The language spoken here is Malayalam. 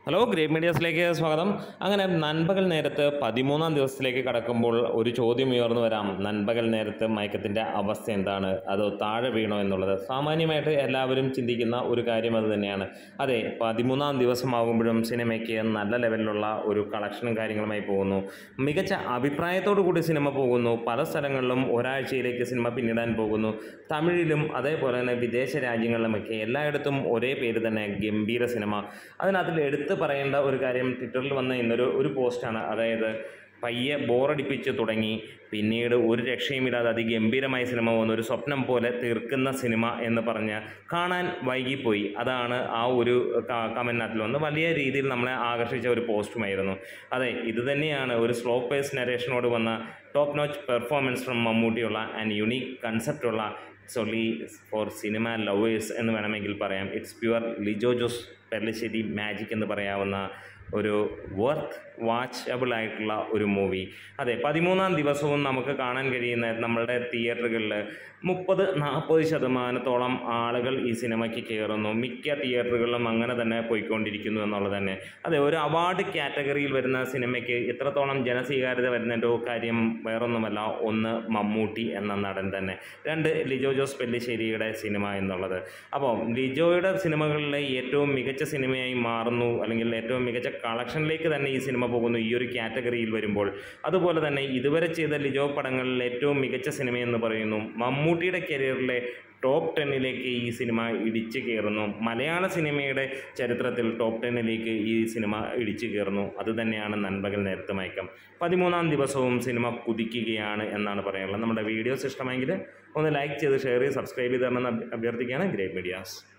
ഹലോ ഗ്രേറ്റ് മീഡിയാസിലേക്ക് സ്വാഗതം അങ്ങനെ നൻപകൽ നേരത്ത് പതിമൂന്നാം ദിവസത്തിലേക്ക് കടക്കുമ്പോൾ ഒരു ചോദ്യം ഉയർന്നു വരാം നൻപകൽ നേരത്ത് മയക്കത്തിൻ്റെ അവസ്ഥ എന്താണ് അത് താഴെ വീണോ എന്നുള്ളത് സാമാന്യമായിട്ട് എല്ലാവരും ചിന്തിക്കുന്ന ഒരു കാര്യം അത് തന്നെയാണ് അതെ പതിമൂന്നാം ദിവസമാകുമ്പോഴും സിനിമയ്ക്ക് നല്ല ലെവലിലുള്ള ഒരു കളക്ഷനും കാര്യങ്ങളുമായി പോകുന്നു മികച്ച അഭിപ്രായത്തോടു കൂടി സിനിമ പോകുന്നു പല സ്ഥലങ്ങളിലും ഒരാഴ്ചയിലേക്ക് സിനിമ പിന്നിടാൻ പോകുന്നു തമിഴിലും അതേപോലെ തന്നെ വിദേശ രാജ്യങ്ങളിലുമൊക്കെ എല്ലായിടത്തും ഒരേ പേര് തന്നെ ഗംഭീര സിനിമ അതിനകത്തിൽ എടുത്തു പറയേണ്ട ഒരു കാര്യം ട്വിറ്ററിൽ വന്ന ഇന്നൊരു ഒരു പോസ്റ്റാണ് അതായത് പയ്യെ ബോറടിപ്പിച്ച് തുടങ്ങി പിന്നീട് ഒരു രക്ഷയുമില്ലാതെ അതിഗംഭീരമായ സിനിമ വന്നു ഒരു സ്വപ്നം പോലെ തീർക്കുന്ന സിനിമ എന്ന് പറഞ്ഞ് കാണാൻ വൈകിപ്പോയി അതാണ് ആ ഒരു കമൻറ്റിനകത്തിൽ വന്ന് വലിയ രീതിയിൽ നമ്മളെ ആകർഷിച്ച ഒരു പോസ്റ്റുമായിരുന്നു അതെ ഇത് തന്നെയാണ് ഒരു സ്ലോ പേസ് നരേഷനോട് വന്ന ടോപ്പ് നോച്ച് പെർഫോമൻസ് ഫ്രം മമ്മൂട്ടിയുള്ള ആൻഡ് യുണീക്ക് കൺസെപ്റ്റുള്ള സൊള്ളി ഫോർ സിനിമ ലവേഴ്സ് എന്ന് വേണമെങ്കിൽ പറയാം it's pure Lijo Jose Pellissery magic എന്ന് പറയാവുന്ന ഒരു വർത്ത് വാച്ചബിൾ ആയിട്ടുള്ള ഒരു മൂവി അതെ പതിമൂന്നാം ദിവസവും നമുക്ക് കാണാൻ കഴിയുന്ന നമ്മളുടെ തിയേറ്ററുകളിൽ മുപ്പത് നാൽപ്പത് ശതമാനത്തോളം ആളുകൾ ഈ സിനിമയ്ക്ക് കയറുന്നു മിക്ക തിയേറ്ററുകളിലും അങ്ങനെ തന്നെ പോയിക്കൊണ്ടിരിക്കുന്നു എന്നുള്ളത് തന്നെ അതെ ഒരു അവാർഡ് കാറ്റഗറിയിൽ വരുന്ന സിനിമയ്ക്ക് ഇത്രത്തോളം ജനസ്വീകാര്യത വരുന്നതിൻ്റെ കാര്യം വേറൊന്നുമല്ല ഒന്ന് മമ്മൂട്ടി എന്ന നടൻ തന്നെ രണ്ട് ലിജോ ജോസ് പെല്ലിശ്ശേരിയുടെ സിനിമ എന്നുള്ളത് അപ്പോൾ ലിജോയുടെ സിനിമകളിലെ ഏറ്റവും മികച്ച സിനിമയായി മാറുന്നു അല്ലെങ്കിൽ ഏറ്റവും മികച്ച കളക്ഷനിലേക്ക് തന്നെ ഈ സിനിമ പോകുന്നു ഈ ഒരു കാറ്റഗറിയിൽ വരുമ്പോൾ അതുപോലെ തന്നെ ഇതുവരെ ചെയ്ത ലിജോ പടങ്ങളിൽ ഏറ്റവും മികച്ച സിനിമയെന്ന് പറയുന്നു മമ്മൂട്ടിയുടെ കരിയറിലെ ടോപ്പ് ടെന്നിലേക്ക് ഈ സിനിമ ഇടിച്ചു കയറുന്നു മലയാള സിനിമയുടെ ചരിത്രത്തിൽ ടോപ്പ് ടെന്നിലേക്ക് ഈ സിനിമ ഇടിച്ചു കയറുന്നു അത് തന്നെയാണ് നൻപകൽ നേരത്തെ മയക്കം പതിമൂന്നാം ദിവസവും സിനിമ കുതിക്കുകയാണ് എന്നാണ് പറയാനുള്ളത് നമ്മുടെ വീഡിയോസ് ഇഷ്ടമെങ്കിൽ ഒന്ന് ലൈക്ക് ചെയ്ത് ഷെയർ ചെയ്ത് സബ്സ്ക്രൈബ് ചെയ്ത് തരണമെന്ന് അഭ്യർത്ഥിക്കുകയാണ് ഗ്രേറ്റ് മീഡിയാസ്